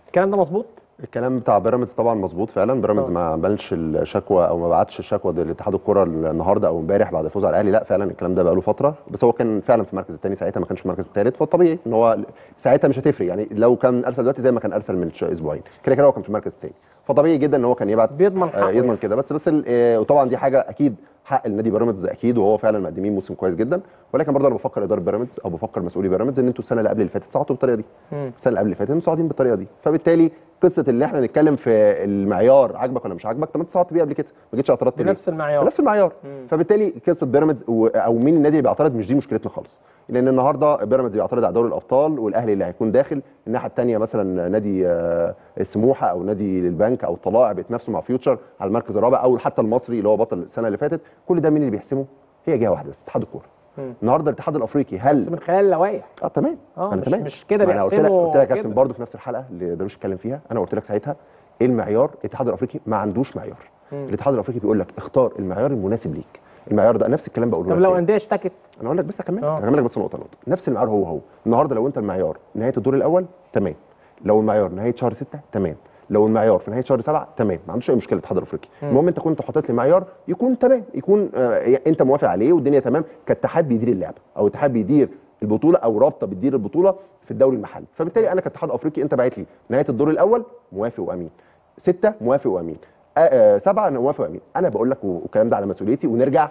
الكلام ده مظبوط الكلام بتاع بيراميدز طبعا مظبوط فعلا بيراميدز آه. ما عملش الشكوى او ما بعتش الشكوى دي لاتحاد الكره النهارده او امبارح بعد الفوز على الاهلي لا فعلا الكلام ده بقى له فتره بس هو كان فعلا في المركز الثاني ساعتها ما كانش في المركز الثالث فالطبيعي ان هو ساعتها مش هتفرق يعني لو كان ارسل دلوقتي زي ما كان ارسل من ش- اسبوعين كده كده هو كان في المركز الثاني فطبيعي جدا ان هو كان يبعت بيضمن آه، حقه يضمن يعني. كده بس بس ال- آه، وطبعا دي حاجه اكيد حق النادي بيراميدز اكيد وهو فعلا مقدمين موسم كويس جدا ولكن برضه انا بفكر اداره بيراميدز او بفكر مسؤولي بيراميدز ان انتوا السنه اللي قبل اللي فاتت صعدتوا بالطريقه دي مم. السنه اللي قبل اللي فاتت انتوا صاعدين بالطريقه دي فبالتالي قصه اللي احنا نتكلم في المعيار عاجبك ولا مش عاجبك طب ما انت صعدت بيه قبل كده ما جيتش اعترضت ليه بنفس المعيار بنفس المعيار مم. فبالتالي قصه بيراميدز و- او مين النادي اللي بيعترض مش دي مشكلتنا خالص لان النهارده بيراميدز بيعترض على دوري الابطال والاهلي اللي هيكون داخل الناحيه الثانيه مثلا نادي آه، سموحه او نادي البنك او الطلائع بيتنافسوا مع فيوتشر على المركز الرابع او حتى المصري اللي هو بطل السنه اللي فاتت كل ده مين اللي بيحسمه هي جهه واحده بس اتحاد الكوره مم. النهارده الاتحاد الافريقي بس هل من خلال اللوائح اه تمام اه انا مش, تمام مش كده ما انا قلت لك بيحسموا قلت لك يا كابتن كده. برضه في نفس الحلقه اللي داروش اتكلم فيها انا قلت لك ساعتها ايه المعيار الاتحاد الافريقي ما عندوش معيار مم. الاتحاد الافريقي بيقول لك اختار المعيار المناسب ليك المعيار ده نفس الكلام بقوله طب لك لو تاني. انديه اشتكت انا اقول لك بس اكمل آه. اكمل لك بس نقطه نقطه نفس المعيار هو هو النهارده لو انت المعيار نهايه الدور الاول تمام لو المعيار نهايه شهر 6 تمام لو المعيار في نهايه شهر 7 تمام ما عندوش اي مشكله الاتحاد الافريقي مم. المهم انت كنت حاطط لي معيار يكون تمام يكون آه انت موافق عليه والدنيا تمام كاتحاد بيدير اللعبه او اتحاد بيدير البطوله او رابطه بتدير البطوله في الدوري المحلي فبالتالي انا كاتحاد افريقي انت باعت لي نهايه الدور الاول موافق وامين ستة موافق وامين آه آه سبعة انا موافق وامين انا بقول لك والكلام ده على مسؤوليتي ونرجع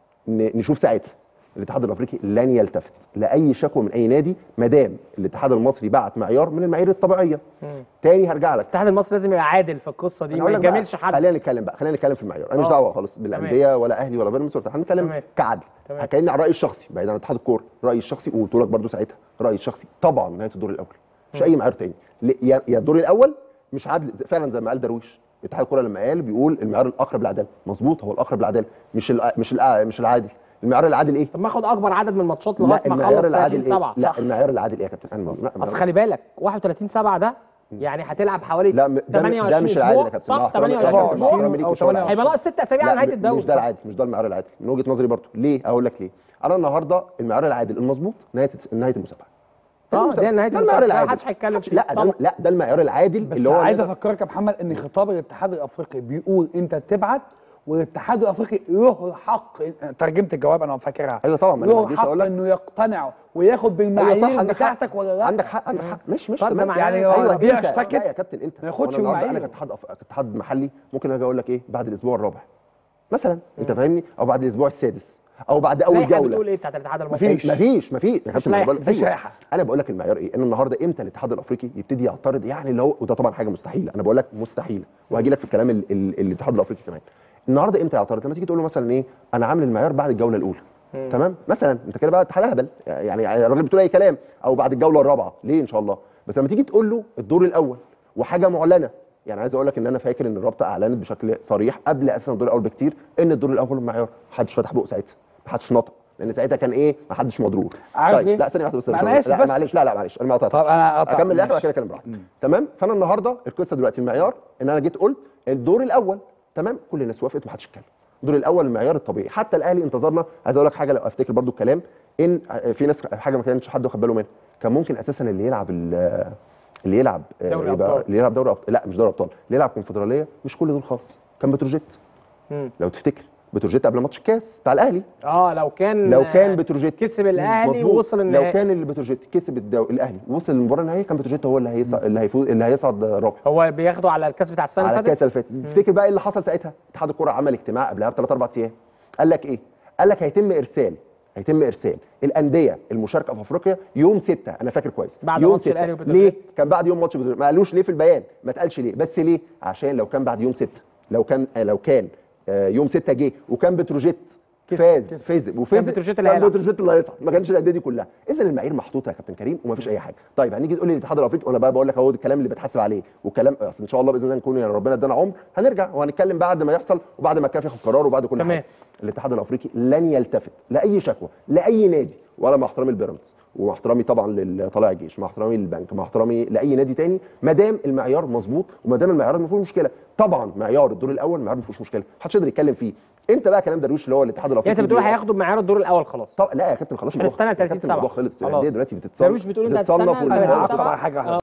ن- نشوف ساعتها الاتحاد الافريقي لن يلتفت لاي شكوى من اي نادي ما دام الاتحاد المصري بعت معيار من المعايير الطبيعيه مم. تاني هرجع لك الاتحاد المصري لازم يبقى عادل في القصه دي أنا ما هقول لك بقى، يجاملش حد خلينا نتكلم بقى خلينا نتكلم في المعيار انا مش آه. دعوه خالص بالانديه ولا اهلي ولا بيراميدز ولا بتاع. هنتكلم تمام. كعدل تمام. هكلمني عن رايي الشخصي بعيد عن اتحاد الكوره رايي الشخصي وقلت لك برده ساعتها رايي الشخصي طبعا نهايه الدور الاول مش مم. اي معيار تاني ل- يا يا الدور الاول مش عادل زي- فعلا زي ما قال درويش اتحاد الكوره لما قال بيقول المعيار الاقرب للعداله مظبوط هو الاقرب للعداله مش الأ- مش الأ- مش العادل المعيار العادل ايه طب ما اخد اكبر عدد من الماتشات لا لغايه ما المعيار اخلص 30 العادل ايه 7 لا المعيار العادل ايه يا كابتن انا ما- اصل خلي بالك 31 7 ده يعني هتلعب حوالي لا م- ده, م- 28 ده مش العادل أسبوع، يا كابتن مع صح احترامي- 28 مع أسبوع. احترامي ليك أو مش هقول لك. 28. هيبقى ناقص 6 اسابيع لا على نهايه م- الدوري مش ده العادل مش ده المعيار العادل من وجهه نظري برضه ليه اقول لك ليه انا النهارده المعيار العادل المظبوط نهايه نهايه المسابقه اه ده نهايه ده المعيار المسابقة، العادل محدش هيتكلم فيه لا ده طبعا. لا ده المعيار العادل بس اللي هو عايز نقدر- افكرك يا محمد ان خطاب الاتحاد الافريقي بيقول انت تبعت والاتحاد الافريقي له الحق ترجمه الجواب انا فاكرها ايوه طبعا ما انا ما له رضيتش الحق اقول لك انه يقتنع وياخد بالمعايير أيوة صح، عندك حق. بتاعتك ولا لا عندك حق عندك حق مش مش طب ده تمام معايا. يعني ايوه ربيع انت اشتكت لا يا كابتن انت ما ياخدش وأنا النهاردة بالمعايير. انا كاتحاد أف- كاتحاد محلي ممكن اجي اقول لك ايه بعد الاسبوع الرابع مثلا انت فاهمني او بعد الاسبوع السادس او بعد اول لائحة جوله بتقول ايه بتاعت الاتحاد المصري مفيش مفيش مفيش يا كابتن لائحة، أنا بقول- مفيش أيوة. لائحة. انا بقول لك المعيار ايه ان النهارده امتى الاتحاد الافريقي يبتدي يعترض يعني اللي هو وده طبعا حاجه مستحيله انا بقول لك مستحيله وهجي لك في الكلام ال- ال- الاتحاد الافريقي كمان النهارده امتى يعترض لما تيجي تقول له مثلا ايه انا عامل المعيار بعد الجوله الاولى مم. تمام مثلا انت كده بقى اتحاد اهبل يعني الراجل بتقول اي كلام او بعد الجوله الرابعه ليه ان شاء الله بس لما تيجي تقول له الدور الاول وحاجه معلنه يعني عايز اقول لك ان انا فاكر ان الرابطه اعلنت بشكل صريح قبل اساسا الدور الاول بكتير ان الدور الاول المعيار محدش فتح بقه ساعتها محدش نطق لان ساعتها كان ايه محدش مضرور عارف طيب ليه؟ لا ثانيه واحده بس ما أنا لا آسف بس. معلش لا لا معلش انا ما قطعتش طب انا أقطع. اكمل الاخر وبعد ماشي. كده اتكلم براحتي مم. تمام فانا النهارده القصه دلوقتي المعيار ان انا جيت قلت الدور الاول تمام كل الناس وافقت ومحدش اتكلم الدور الاول المعيار الطبيعي حتى الاهلي انتظرنا عايز اقول لك حاجه لو افتكر برضو الكلام ان في ناس حاجه ما كانش حد واخد باله منها كان ممكن اساسا اللي يلعب ال- اللي يلعب آه، دوري يبقى- أبطال. اللي يلعب دوري ابطال لا مش دوري ابطال اللي يلعب كونفدراليه مش كل دول خالص كان بتروجيت مم. لو تفتكر بتروجيت قبل ماتش الكاس بتاع الاهلي اه لو كان لو كان بتروجيت كسب الاهلي مظبوط. ووصل لو النهائي كان اللي بتروجيت كسب الدو... الاهلي وصل للمباراه النهائيه كان بتروجيت هو اللي هيصعد اللي هيفوز اللي هيصعد رابع هو بياخدوا على الكاس بتاع السنه على اللي الكاس فاتت اللي فاتت تفتكر بقى ايه اللي حصل ساعتها اتحاد الكره عمل اجتماع قبلها بثلاث اربع ايام قال لك ايه قال لك هيتم ارسال هيتم ارسال الانديه المشاركه في افريقيا يوم 6 انا فاكر كويس بعد يوم ماتش 6 الأهلي وبتروجيت. ليه كان بعد يوم ماتش بتروجيت ما قالوش ليه في البيان ما اتقالش ليه بس ليه عشان لو كان بعد يوم 6 لو كان آه، لو كان آه، يوم 6 جه وكان بتروجيت كسب- فاز كسب. فاز وفاز كان بتروجيت اللي كان هيلعب. بتروجيت اللي هيصعد ما كانش الانديه دي كلها اذا المعايير محطوطه يا كابتن كريم وما فيش اي حاجه طيب هنيجي تقول لي الاتحاد الافريقي وانا بقى بقول لك اهو ده الكلام اللي بتحاسب عليه والكلام اصل ان شاء الله باذن الله نكون يا ربنا ادانا عمر هنرجع وهنتكلم بعد ما يحصل وبعد ما الكاف ياخد قرار وبعد كل تمام. حاجه الاتحاد الافريقي لن يلتفت لاي شكوى لاي نادي ولا مع احترامي البيراميدز ومع احترامي طبعا لطلائع الجيش مع احترامي للبنك مع احترامي لاي نادي تاني ما دام المعيار مظبوط وما دام المعيار ما فيهوش مشكله طبعا معيار الدور الاول معيار ما فيهوش مشكله محدش يقدر يتكلم فيه امتى بقى كلام درويش اللي هو الاتحاد الافريقي يعني انت بتقول بيقف؟ هياخدوا بمعيار الدور الاول خلاص طب لا يا كابتن خلاص احنا الموضوع- استنى يا 30 كابتن الموضوع سبعة. خلص خلاص. الانديه دلوقتي بتتصنف درويش بتقول انت بتتصنف هتستنى والموضوع انا 30 هعقب سبعة. على حاجه واحده